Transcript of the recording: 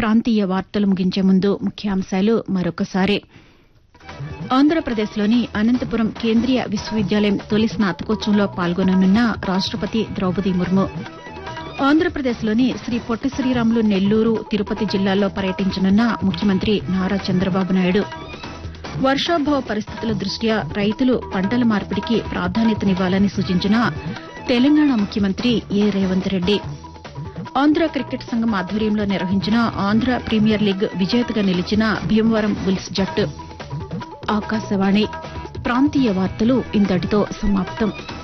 ప్రాంతీయ వార్తలు ముగించే ముందు ముఖ్యాంశాలు మరొకసారి ఆంధ్రప్రదేశ్లోని అనంతపురం కేంద్రీయ విశ్వవిద్యాలయం తొలి స్నాతకోత్సవంలో పాల్గొననున్న రాష్టపతి ద్రౌపది ముర్ము ఆంధ్రప్రదేశ్లోని శ్రీ పొట్టి శ్రీరాములు నెల్లూరు తిరుపతి జిల్లాల్లో పర్యటించనున్న ముఖ్యమంత్రి నారా చంద్రబాబు నాయుడు వర్షాభావ పరిస్థితుల దృష్ట్యా రైతులు పంటల మార్పిడికి ప్రాధాన్యతనివ్వాలని సూచించిన తెలంగాణ ముఖ్యమంత్రి ఏ రేవంత్ రెడ్డి ఆంధ్ర క్రికెట్ సంఘం ఆధ్వర్యంలో నిర్వహించిన ఆంధ్ర ప్రీమియర్ లీగ్ విజేతగా నిలిచిన భీమవరం బుల్స్ జట్టు ఆకాశవాణి ప్రాంతీయ వార్తలు ఇంతటితో సమాప్తం